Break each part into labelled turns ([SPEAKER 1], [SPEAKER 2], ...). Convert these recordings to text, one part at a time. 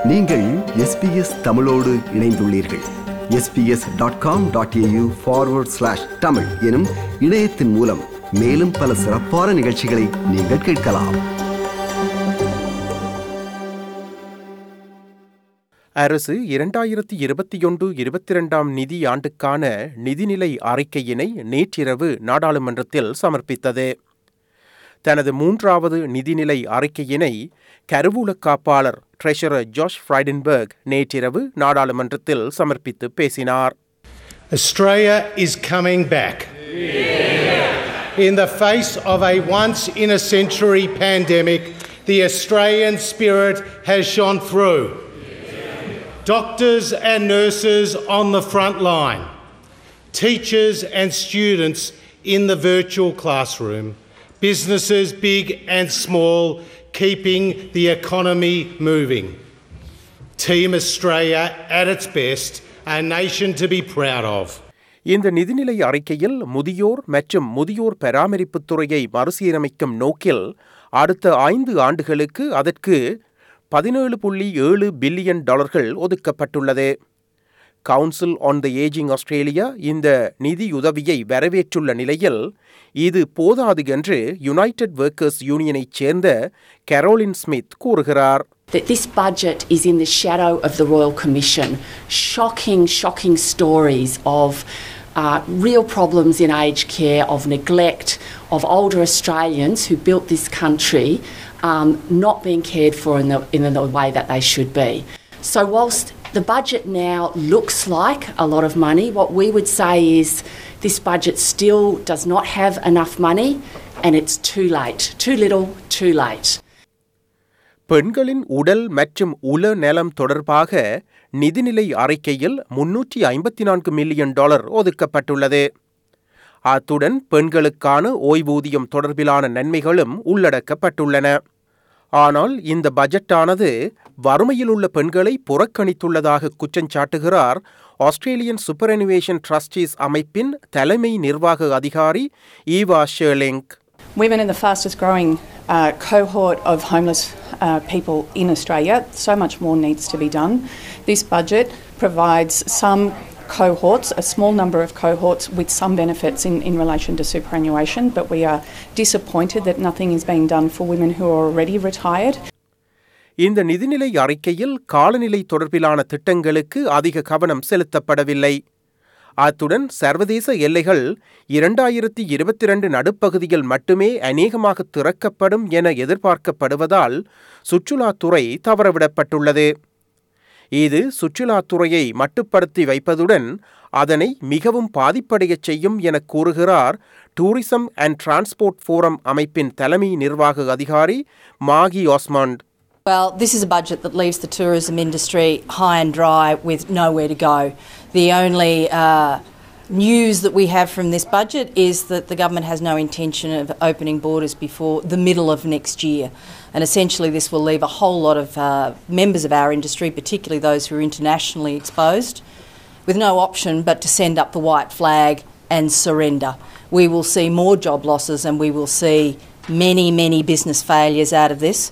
[SPEAKER 1] நீங்கள் எஸ்பிஎஸ் தமிழோடு இணைந்துள்ளீர்கள் SBS dot com dot AU forward slash Tamil எனும் இணையத்தின் மூலம் மேலும் பல சிறப்பான நிகழ்ச்சிகளை நீங்கள் கேட்கலாம்
[SPEAKER 2] அரசு இரண்டாயிரத்தி இருபத்தி ஒன்று இருபத்தி இரண்டாம் நிதி ஆண்டுக்கான நிதிநிலை அறிக்கையினை நேற்றிரவு நாடாளுமன்றத்தில் சமர்ப்பித்தது தனது மூன்றாவது நிதிநிலை அறிக்கையினை கருவூல காப்பாளர் ட்ரெஷரர் ஜாஷ் ஃப்ரைடன்பர்க் நேற்றிரவு நாடாளுமன்றத்தில் சமர்ப்பித்து பேசினார்
[SPEAKER 3] Australia is coming back. In the face of a once in a century pandemic, the Australian spirit has shone through. Doctors and nurses on the front line, teachers and students in the virtual classroom, businesses big and small keeping the economy moving. Team Australia at its best, a nation to be proud of.
[SPEAKER 2] இந்த நிதிநிலை அறிக்கையில் முதியோர் மற்றும் முதியோர் பராமரிப்புத் துறையை மறுசீரமைக்கும் நோக்கில் அடுத்த ஐந்து ஆண்டுகளுக்கு அதற்கு பதினேழு புள்ளி ஏழு பில்லியன் டாலர்கள் ஒதுக்கப்பட்டுள்ளது council on the ageing Australia இந்த நிதியுதவியை வரவேற்றுள்ள நிலையில் இது போதாது என்று யுனைடெட் ஒர்க்கர்ஸ் யூனியனைச் சேர்ந்த கரோலின் ஸ்மித் கூறுகிறார்
[SPEAKER 4] that this budget is in the shadow of the Royal Commission. Shocking, shocking stories of uh, real problems in aged care, of neglect, of older Australians who built this country um, not being cared for in the, in the way that they should be. So, whilst the budget now looks like a lot of money, what we would say is this budget still does not have enough money and it's too late. Too little, too late.
[SPEAKER 2] பெண்களின் உடல் மற்றும் உல நலம் தொடர்பாக நிதிநிலை அறிக்கையில் முன்னூற்றி ஐம்பத்தி நான்கு மில்லியன் டாலர் ஒதுக்கப்பட்டுள்ளது அத்துடன் பெண்களுக்கான ஓய்வூதியம் தொடர்பிலான நன்மைகளும் உள்ளடக்கப்பட்டுள்ளன ஆனால் இந்த பட்ஜெட்டானது வறுமையில் உள்ள பெண்களை புறக்கணித்துள்ளதாக குற்றஞ்சாட்டுகிறார் ஆஸ்திரேலியன் சூப்பரனிவேஷன் ட்ரஸ்டீஸ் அமைப்பின் தலைமை நிர்வாக அதிகாரி Eva Scheerlinck
[SPEAKER 5] Women are the fastest growing uh, cohort of homeless uh, people in Australia. So much more needs to be done. This budget provides some cohorts, a small number of cohorts, with some benefits in, in relation to superannuation, but we are disappointed that nothing is being done for women who are already retired.
[SPEAKER 2] இந்த நிதிநிலை அறிக்கையில் காலநிலை தொடர்பிலான திட்டங்களுக்கு அதிக கவனம் செலுத்தப்படவில்லை அத்துடன் சர்வதேச எல்லைகள் இரண்டாயிரத்தி இருபத்தி ரெண்டு நடுப்பகுதியில் மட்டுமே அநேகமாக திறக்கப்படும் என எதிர்பார்க்கப்படுவதால் சுற்றுலாத்துறை தவறவிடப்பட்டுள்ளது இது சுற்றுலாத்துறையை மட்டுப்படுத்தி வைப்பதுடன் அதனை மிகவும் பாதிப்படையச் செய்யும் என கூறுகிறார் டூரிசம் அண்ட் டிரான்ஸ்போர்ட் ஃபோரம் அமைப்பின் தலைமை நிர்வாக அதிகாரி மாகி ஆஸ்மாண்ட்
[SPEAKER 6] Well, this is a budget that leaves the tourism industry high and dry with nowhere to go. The only uh, news that we have from this budget is that the government has no intention of opening borders before the middle of next year. And essentially, this will leave a whole lot of uh, members of our industry, particularly those who are internationally exposed, with no option but to send up the white flag and surrender. We will see more job losses and we will see many, many business failures out of this.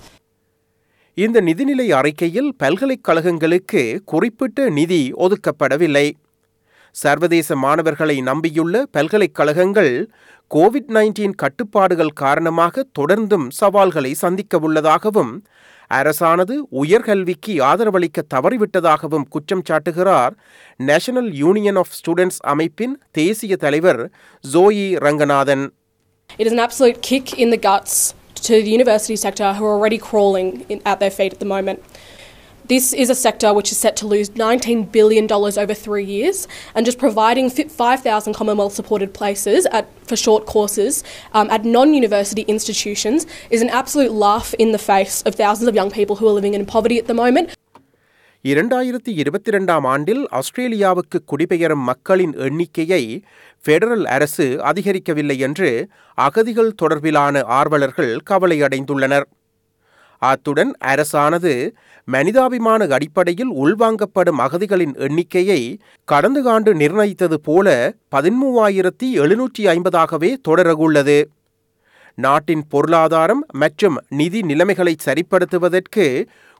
[SPEAKER 2] இந்த நிதிநிலை அறிக்கையில் பல்கலைக்கழகங்களுக்கு குறிப்பிட்ட நிதி ஒதுக்கப்படவில்லை சர்வதேச மாணவர்களை நம்பியுள்ள பல்கலைக்கழகங்கள் Covid nineteen கட்டுப்பாடுகள் காரணமாக தொடர்ந்தும் சவால்களை சந்திக்க உள்ளதாகவும் அரசானது உயர்கல்விக்கு ஆதரவளிக்க தவறிவிட்டதாகவும் குற்றம் சாட்டுகிறார் நேஷனல் யூனியன் ஆஃப் ஸ்டூடெண்ட்ஸ் அமைப்பின் தேசிய தலைவர் Zoe Ranganathan
[SPEAKER 7] It is an absolute kick in the guts to the university sector who are already crawling in, at their feet at the moment. This is a sector which is set to lose $19 billion over three years, and just providing 5,000 Commonwealth supported places at, for short courses um, at non university institutions is an absolute laugh in the face of thousands of young people who are living in poverty at the moment.
[SPEAKER 2] இரண்டாயிரத்தி இருபத்தி ரெண்டாம் ஆண்டில் ஆஸ்திரேலியாவுக்கு குடிபெயரும் மக்களின் எண்ணிக்கையை federal அரசு அதிகரிக்கவில்லை என்று அகதிகள் தொடர்பிலான ஆர்வலர்கள் கவலையடைந்துள்ளனர் அத்துடன் அரசானது மனிதாபிமான அடிப்படையில் உள்வாங்கப்படும் அகதிகளின் எண்ணிக்கையை கடந்த ஆண்டு நிர்ணயித்தது போல பதிமூவாயிரத்தி எழுநூற்றி ஐம்பதாகவே தொடரவுள்ளது நாட்டின் பொருளாதாரம் மற்றும் நிதி நிலைமைகளை சரிப்படுத்துவதற்கு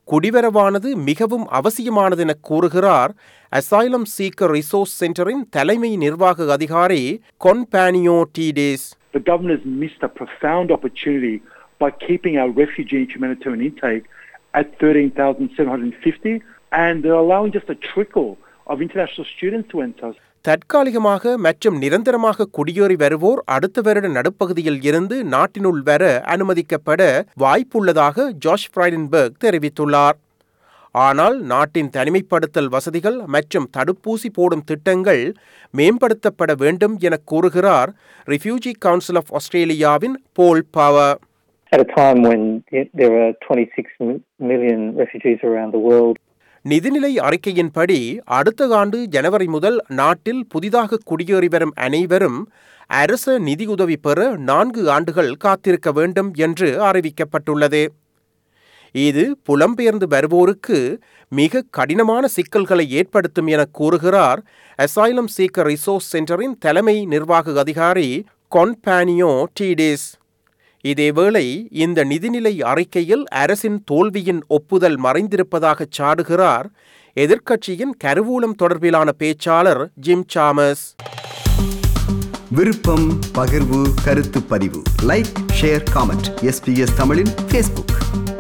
[SPEAKER 2] குடிவரவானது மிகவும் அவசியமானதென கூறுகிறார் அசைலம் சீக்கர் ரிசோர்ஸ் சென்டரின் தலைமை நிர்வாக அதிகாரி கொன்பானியோ டீடேஸ்
[SPEAKER 8] The government has missed a profound opportunity by keeping our refugee and humanitarian intake at 13,750 and they're allowing just a trickle of international students to enter.
[SPEAKER 2] தற்காலிகமாக மற்றும் நிரந்தரமாக குடியேறி வருவோர் அடுத்த வருட நடுப்பகுதியில் இருந்து நாட்டினுள் வர அனுமதிக்கப்பட வாய்ப்புள்ளதாக ஜாஷ் ஃப்ரைடன்பர்க் தெரிவித்துள்ளார் ஆனால் நாட்டின் தனிமைப்படுத்தல் வசதிகள் மற்றும் தடுப்பூசி போடும் திட்டங்கள் மேம்படுத்தப்பட வேண்டும் என கூறுகிறார் ரிஃப்யூஜி கவுன்சில் ஆஃப் ஆஸ்திரேலியாவின் Paul Power
[SPEAKER 9] at a time when y- there are 26 mi- million refugees around the world.
[SPEAKER 2] நிதிநிலை அறிக்கையின்படி அடுத்த ஆண்டு ஜனவரி முதல் நாட்டில் புதிதாக குடியேறி வரும் அனைவரும் அரச நிதியுதவி பெற நான்கு ஆண்டுகள் காத்திருக்க வேண்டும் என்று அறிவிக்கப்பட்டுள்ளது இது புலம்பெயர்ந்து வருவோருக்கு மிக கடினமான சிக்கல்களை ஏற்படுத்தும் என கூறுகிறார் அசைலம் சீக்கர் ரிசோர்ஸ் சென்டரின் தலைமை நிர்வாக அதிகாரி கொன்பானியோ டீடேஸ் இதேவேளை இந்த நிதிநிலை அறிக்கையில் அரசின் தோல்வியின் ஒப்புதல் மறைந்திருப்பதாக சாடுகிறார் எதிர்க்கட்சியின் கருவூலம் தொடர்பிலான பேச்சாளர் ஜிம் சாமஸ்
[SPEAKER 1] விருப்பம் பகிர்வு கருத்து பதிவு லைக் ஷேர் காமெண்ட் எஸ்பிஎஸ் தமிழின் ஃபேஸ்புக்